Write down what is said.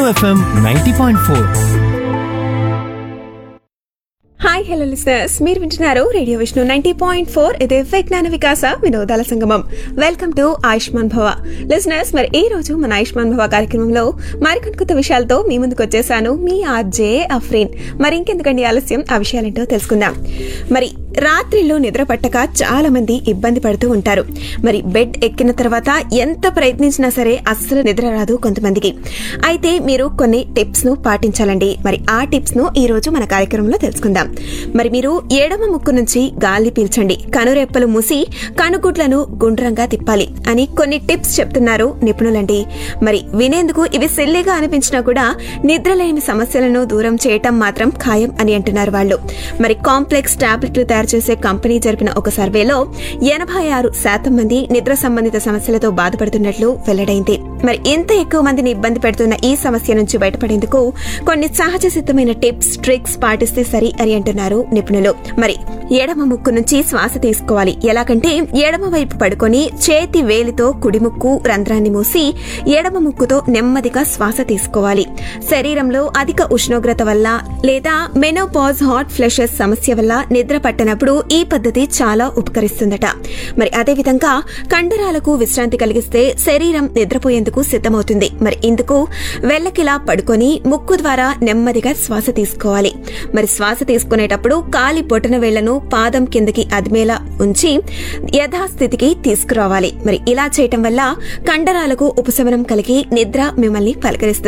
FM ninety point four hi hello listeners మీరు వింటున్నారు radio Vishnu ninety point four ఇది విజ్ఞాన వికాస వినోదాల సంగమం వెల్కమ్ టు ఆయుష్మాన్ భవ లిసనర్స్ మరి ఈ రోజు మన ఆయుష్మాన్ భవ కార్యక్రమంలో మరికొన్ని కొత్త విషయాలతో మీ ముందుకు వచ్చేసాను మీ ఆర్జే అఫ్రీన్ మరి ఇంకెందుకండి ఆలస్యం ఆ విషయాలేంటో తెలుసుకుందాం మరి రాత్రిలో నిద్ర పట్టక చాలా మంది ఇబ్బంది పడుతూ ఉంటారు మరి బెడ్ ఎక్కిన తర్వాత ఎంత ప్రయత్నించినా సరే అస్సలు నిద్ర రాదు కొంతమందికి అయితే మీరు కొన్ని టిప్స్ ను పాటించాలండి మరి ఆ టిప్స్ ను ఈ రోజు మన కార్యక్రమంలో తెలుసుకుందాం మరి మీరు ఎడమ ముక్కు నుంచి గాలి పీల్చండి కనురెప్పలు మూసి కనుగుడ్లను గుండ్రంగా తిప్పాలి అని కొన్ని టిప్స్ చెప్తున్నారు నిపుణులండి మరి వినేందుకు ఇవి సిల్లిగా అనిపించినా కూడా నిద్రలేని సమస్యలను దూరం చేయటం మాత్రం ఖాయం అని అంటున్నారు వాళ్ళు మరి కాంప్లెక్స్ టాబ్లెట్లు తయారు చేసే కంపెనీ జరిపిన ఒక సర్వేలో ఎనభై ఆరు శాతం మంది నిద్ర సంబంధిత సమస్యలతో బాధపడుతున్నట్లు వెల్లడైంది మరి ఇంత ఎక్కువ మందిని ఇబ్బంది పెడుతున్న ఈ సమస్య నుంచి బయటపడేందుకు కొన్ని సహజ సిద్ధమైన టిప్స్ ట్రిక్స్ పాటిస్తే సరి అని అంటున్నారు నిపుణులు మరి ఎడమ ముక్కు నుంచి శ్వాస తీసుకోవాలి ఎలాగంటే ఎడమ వైపు పడుకొని చేతి వేలితో కుడి ముక్కు రంధ్రాన్ని మూసి ఎడమ ముక్కుతో నెమ్మదిగా శ్వాస తీసుకోవాలి శరీరంలో అధిక ఉష్ణోగ్రత వల్ల లేదా మెనోపాజ్ హాట్ ఫ్లెషెస్ సమస్య వల్ల నిద్ర పట్టనప్పుడు ఈ పద్ధతి చాలా ఉపకరిస్తుందట మరి అదేవిధంగా కండరాలకు విశ్రాంతి కలిగిస్తే శరీరం నిద్రపోయేందుకు సిద్ధమవుతుంది మరి ఇందుకు వెల్లకిలా పడుకొని ముక్కు ద్వారా నెమ్మదిగా శ్వాస తీసుకోవాలి మరి శ్వాస తీసుకునేటప్పుడు కాలి బొటన వేళ్లను పాదం కిందకి అదిమేలా ఉంచి యథాస్థితికి తీసుకురావాలి మరి ఇలా చేయటం వల్ల కండరాలకు ఉపశమనం కలిగి నిద్ర మిమ్మల్ని పలకరిస్తుంది